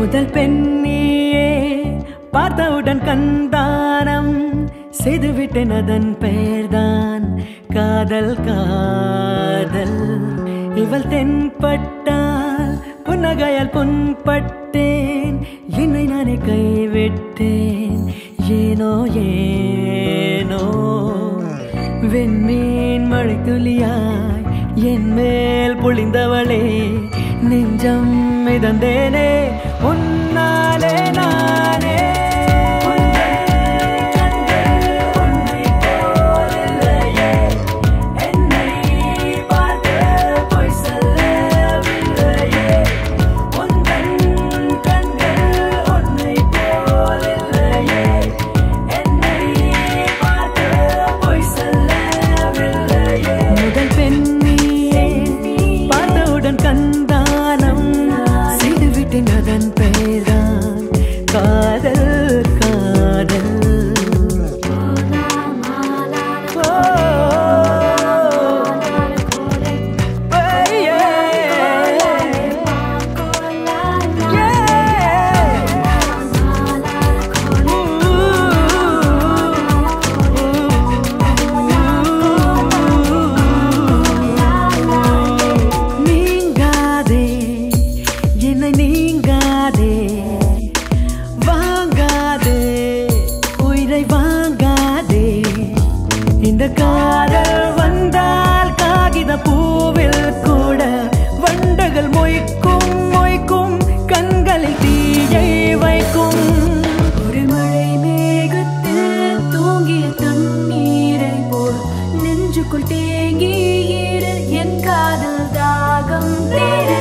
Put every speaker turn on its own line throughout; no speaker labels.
முதல் பெண்ணியே பார்த்தவுடன் கண்தானம் செய்துவிட்டேன் அதன் பெயர்தான் காதல் காதல் இவள் தென்பட்டால் புன்னகையால் புண்பட்டேன் என்னை நானே கைவிட்டேன் ஏனோ ஏனோ வெண்மீன் மழை துளியாய் என் மேல் பொழிந்தவளே நெஞ்சம் மிதந்தேனே உன்னாலே நானே முதல் பெண்ணியே பார்த்தவுடன் கந்தானம் செய்துவிட்டேன் அதன் பெயர்தான் காதல் காதல் ஓ, நீங்காதே என்னை நீங்காதே வாங்காதே உயிரை வாங்காதே இந்த காதல் வந்தால் காகித பூவில் கூட வண்டுகள் மொய்க்கும் மொய்க்கும் கண்களில் தீயை வைக்கும்
ஒரு மழை மேகத்தில் தூங்கிய தண்ணீரை போல் நெஞ்சுக்குள் தேங்கி இரு என் காதல் தாகம் தேடு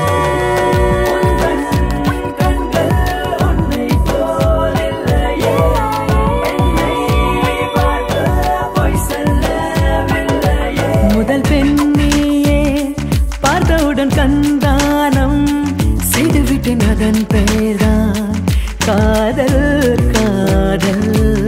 முதல் பெண்ணியே பார்த்தவுடன் கந்தானம் செய்துவிட்டேன் அதன் பெயர்தான் காதல் காதல்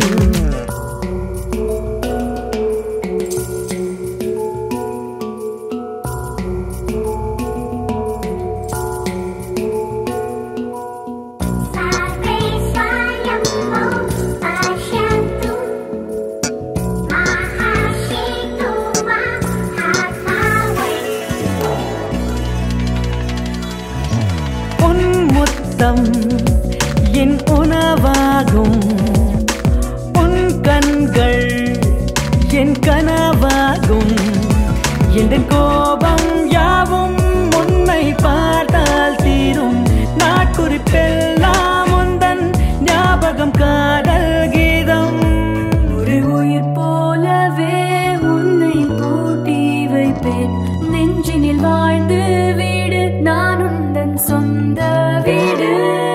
உன் முத்தம் என் உணவாகும் உன் கண்கள் என் கனவாகும் எந்த கோபம் யாவும் உன்னை பார்த்தால் தீரும் நாட்குறிப்பெல்லாம் உந்தன் ஞாபகம் காதல் கீதம்
ஒரு உயிர் போலவே உன்னை பூட்டி வைப்பேன் நெஞ்சினில் வாழ்ந்து வீடு நான் உந்தன் சொந்த வீடு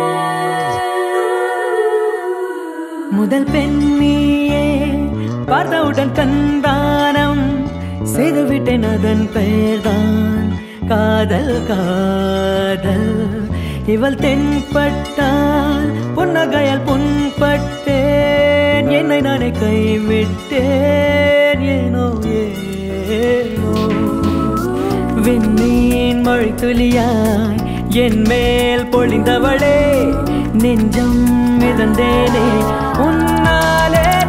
முதல் பெண்ணியே பார்த்தவுடன் கந்தானம் செய்துவிட்டேன் அதன் பெயர்தான் காதல் காதல் இவள் தென்பட்டால் புன்னகையால் புண்பட்டேன் என்னை நானே கைவிட்டேன் ஏனோ ஏனோ விண்மீன் மழை துளியாய் என் மேல் பொழிந்தவளே நெஞ்சம் மிதந்தேனே உன்னாலே